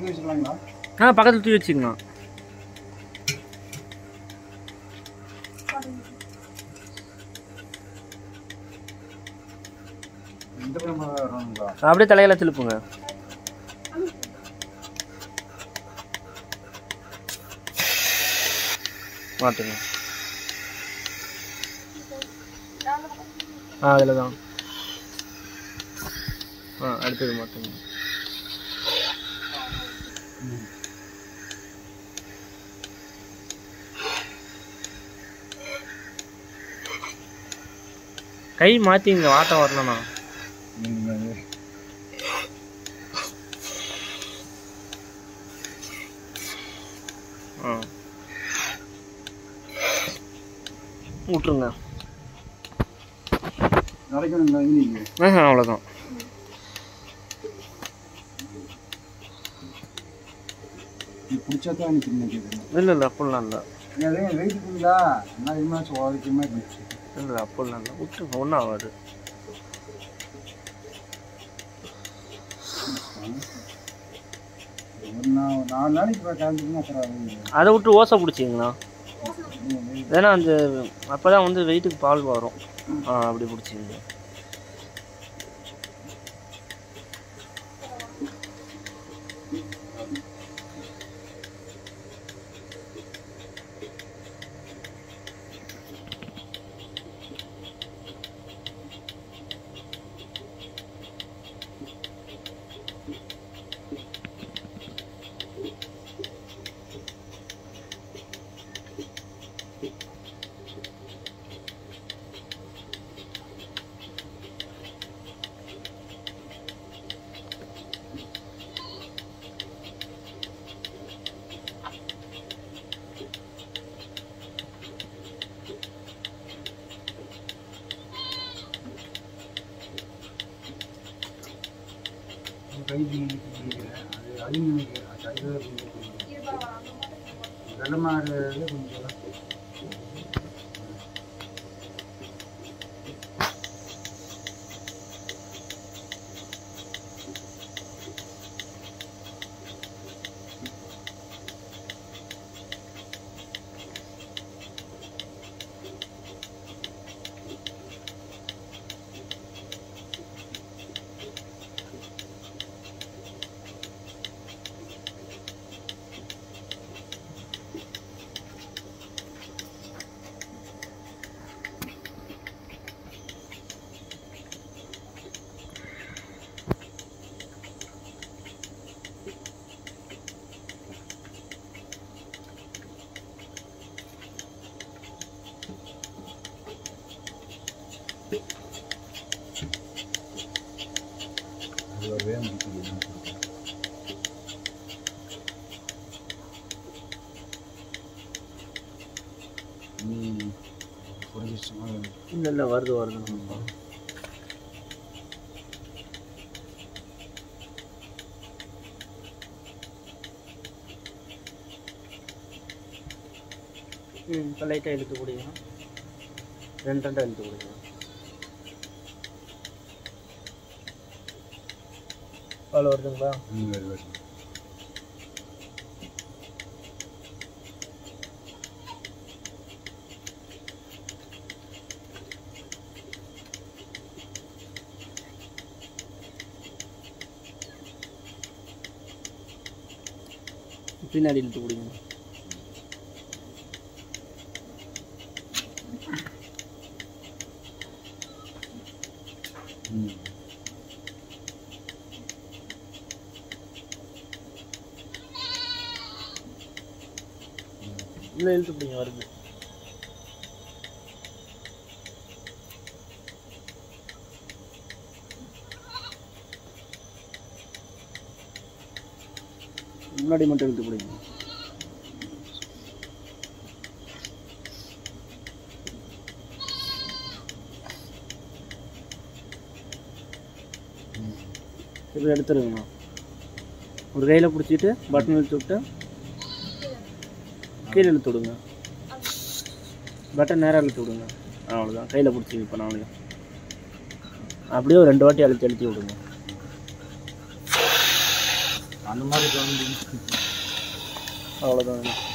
தூக்கி வச்சுக்கலாங்களா ஆ பக்கத்தில் தூக்கி வச்சுக்கலாம் இந்த பக்கம் வரணுங்களா அப்படியே தலையில திருப்புங்க மாட்டுங்க ஆ அதில் தான் ஆ அடுத்தது மாட்டுங்க கை மாற்றிங்க வாட்டம் வரலண்ணா ஆ விட்ருங்க நடக்கணுங்களா ஈவினிங் ஆஹா அவ்வளோதான் நீ பிடிச்சா தான் எனக்கு நினைக்கிறேன் இல்லை இல்லை அப்படிலாம் இல்லை அதே வெயிட் இருக்குங்களா என்ன இதுமாச்சும் உழைக்குமே இருந்துச்சு இல்லை அப்படிலாம் இல்லை விட்டுருங்க ஒன்றும் ஆகாது ஒரு நா- நாலு நாளைக்கு இப்போ கிளம்பிக்கணும் அப்புறம் அது அதை விட்டு ஓசை பிடிச்சிங்களா ஏன்னா அந்த அப்போ தான் வந்து வெயிட்டுக்கு பால் வரும் ஆ அப்படி பிடிச்சிங்க கை நினைக்கிறேன் அது அது நினைக்கிறேன் அது அது வெள்ளை மாடு கொஞ்சம் அதுவே முடிக்குது நீ புரிஞ்சிச்சுமா இல்லை இல்லை வருது வருது ம் இப்போ லைட்டாக இழுத்து குடிங்க ரெண்டு ரெண்டாக இழுத்து குடிங்க பால் வருதுங்களா ம் வருது வருது பின்னாடி இழுத்து குடிங்க ம் இல்லை இழுத்து பிடிங்க வருது முன்னாடி மட்டும் இழுத்து பிடிங்க இப்போ எடுத்துருங்கண்ணா ஒரு கையில் பிடிச்சிட்டு பட்டன் இழுத்து விட்டு கீழே இழுத்து விடுங்க பட்டன் நேராக இழுத்து விடுங்க அவ்வளோதான் கையில் பிடிச்சிங்க இப்போ நாளையும் அப்படியே ஒரு ரெண்டு வாட்டி அழுத்தி அழுத்தி விடுங்க அந்த மாதிரி கவர்மெண்ட் அவ்வளோதான்